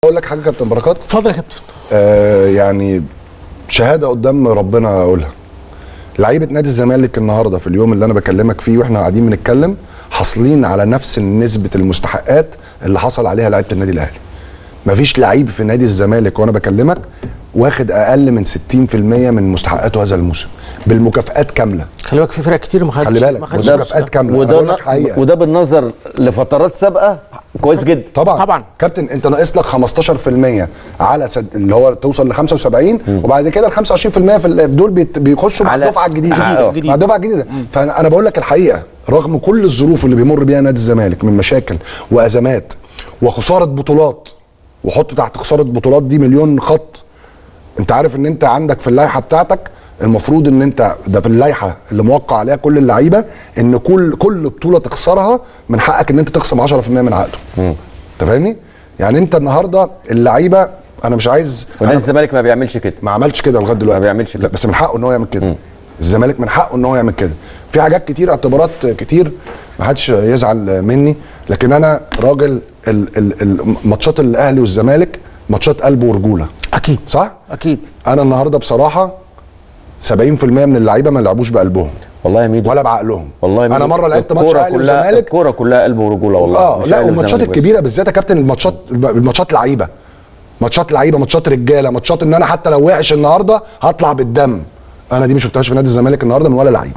اقول لك حاجه يا كابتن بركات اتفضل يا كابتن آه يعني شهاده قدام ربنا اقولها لعيبه نادي الزمالك النهارده في اليوم اللي انا بكلمك فيه واحنا قاعدين بنتكلم حاصلين على نفس نسبه المستحقات اللي حصل عليها لعيبه النادي الاهلي مفيش لعيب في نادي الزمالك وانا بكلمك واخد اقل من 60% من مستحقاته هذا الموسم بالمكافئات كامله خلي بالك في فرق كتير ما خدتش خلي بالك ما خدتش وده نص مكافئات ده. كامله أنا وده بقول لك حقيقة. وده بالنظر لفترات سابقه كويس جدا طبعا طبعاً. كابتن انت ناقص لك 15% على سد اللي هو توصل ل 75 وبعد كده ال 25% في ال- دول بيت- بيخشوا مع على- الدفعه الجديده آه. مع الدفعه الجديده فانا أنا بقول لك الحقيقه رغم كل الظروف اللي بيمر بيها نادي الزمالك من مشاكل وازمات وخساره بطولات وحط تحت خساره بطولات دي مليون خط انت عارف ان انت عندك في اللائحه بتاعتك المفروض ان انت ده في اللائحه اللي موقع عليها كل اللعيبه ان كل كل بطوله تخسرها من حقك ان انت تخصم 10% من عقده انت فاهمني يعني انت النهارده اللعيبه انا مش عايز ونادي أنا الزمالك ما بيعملش كده ما عملش كده لغايه دلوقتي ما بيعملش لا كده. بس من حقه ان هو يعمل كده الزمالك من حقه ان هو يعمل كده في حاجات كتير اعتبارات كتير ما حدش يزعل مني لكن انا راجل ال- ال- ال- ماتشات الاهلي والزمالك ماتشات قلب ورجوله اكيد صح اكيد انا النهارده بصراحه 70% من اللعيبه ما لعبوش بقلبهم والله يا ميدو ولا بعقلهم والله يا انا ميدو مره لعبت ماتش الكورة اهلي كلها والزمالك الكوره كلها قلب ورجوله والله اه مش لا أهلي والماتشات والزمالك بس. الكبيره بالذات يا كابتن الماتشات الماتشات لعيبه ماتشات لعيبه ماتشات رجاله ماتشات ان انا حتى لو وحش النهارده هطلع بالدم انا دي ما شفتهاش في نادي الزمالك النهارده من ولا لعيب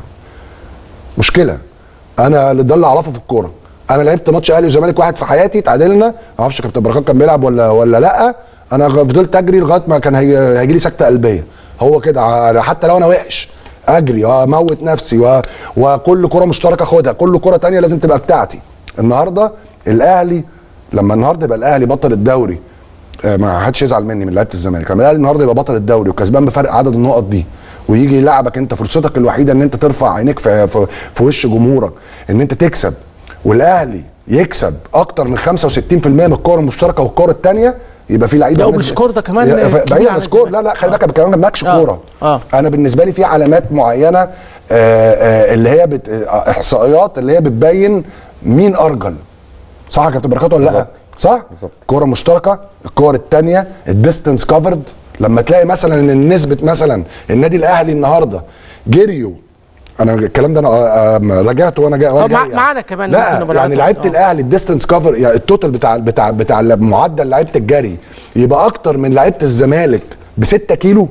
مشكله انا اللي ده اللي اعرفه في الكوره انا لعبت ماتش اهلي وزمالك واحد في حياتي تعادلنا ما اعرفش كابتن بركات كان بيلعب ولا ولا لا انا فضلت اجري لغايه ما كان هي- هيجي لي سكته قلبيه هو كده ع- حتى لو انا وحش اجري واموت نفسي و... وكل كره مشتركه اخدها كل كره تانية لازم تبقى بتاعتي النهارده الاهلي لما النهارده يبقى الاهلي بطل الدوري آه، ما حدش يزعل مني من لعيبه الزمالك لما الاهلي النهارده يبقى بطل الدوري وكسبان بفرق عدد النقط دي ويجي يلعبك انت فرصتك الوحيده ان انت ترفع عينيك في, في, في وش جمهورك ان انت تكسب والاهلي يكسب اكتر من 65% من الكور المشتركه والكور الثانيه يبقى في لعيبه لا، نادي- وبالسكور ده كمان يا- كبير بعيد عن عن السكور لا الزمالك. لا خلي بالك انا بكلمك ماكش آه. كوره آه. انا بالنسبه لي في علامات معينه آه، آه، اللي هي بت... آه، احصائيات اللي هي بتبين مين ارجل صح يا كابتن بركات ولا لا بالظبط. صح بالظبط. كوره مشتركه الكور الثانيه الديستنس كفرد لما تلاقي مثلا ان نسبه مثلا النادي الاهلي النهارده جريوا انا الكلام ده انا آه، آه، راجعته وانا جاي وأنا طب مع- جاي معانا كمان لا ممكن نبقى يعني نعرف. لعيبه آه. الاهلي الديستنس كفر يعني التوتال بتاع بتاع بتاع معدل لعيبه الجري يبقى اكتر من لعيبه الزمالك ب 6 كيلو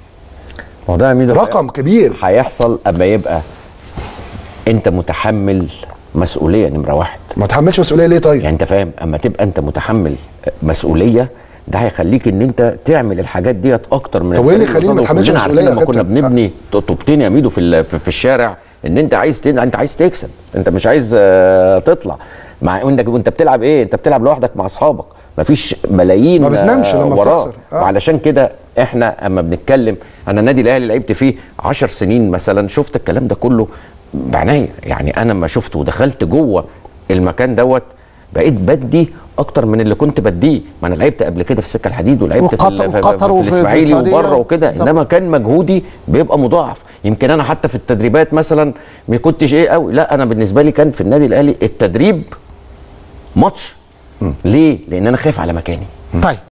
ما هو ده يا ميدو رقم كبير هيحصل اما يبقى انت متحمل مسؤوليه نمره واحد ما تحملش مسؤوليه ليه طيب يعني انت فاهم اما تبقى انت متحمل مسؤوليه ده هيخليك ان انت تعمل الحاجات ديت اكتر من طب وإيه اللي الفريق يخليني ما اللي اتحملش كلنا عارفين مسؤولية يا لما كنا كابتن؟ بنبني طوبتين يا ميدو في ال- في في الشارع ان انت عايز تن... انت عايز تكسب انت مش عايز آه، تطلع مع انك وانت بتلعب ايه انت بتلعب لوحدك مع اصحابك مفيش ملايين ما بتنامش آه، لما وراه بتخسر. آه. وعلشان كده احنا اما بنتكلم انا النادي الاهلي لعبت فيه عشر سنين مثلا شفت الكلام ده كله بعناية يعني انا ما شفته ودخلت جوه المكان دوت بقيت بدي اكتر من اللي كنت بديه ما انا لعبت قبل كده في السكه الحديد ولعبت في, وقطر- ال- في, وقطر في, وفي- في في الاسماعيلي السعودية. وبره وكده بالظبط. انما كان مجهودي بيبقى مضاعف يمكن انا حتى في التدريبات مثلا ما كنتش ايه قوي لا انا بالنسبه لي كان في النادي الاهلي التدريب ماتش ليه لان انا خايف على مكاني طيب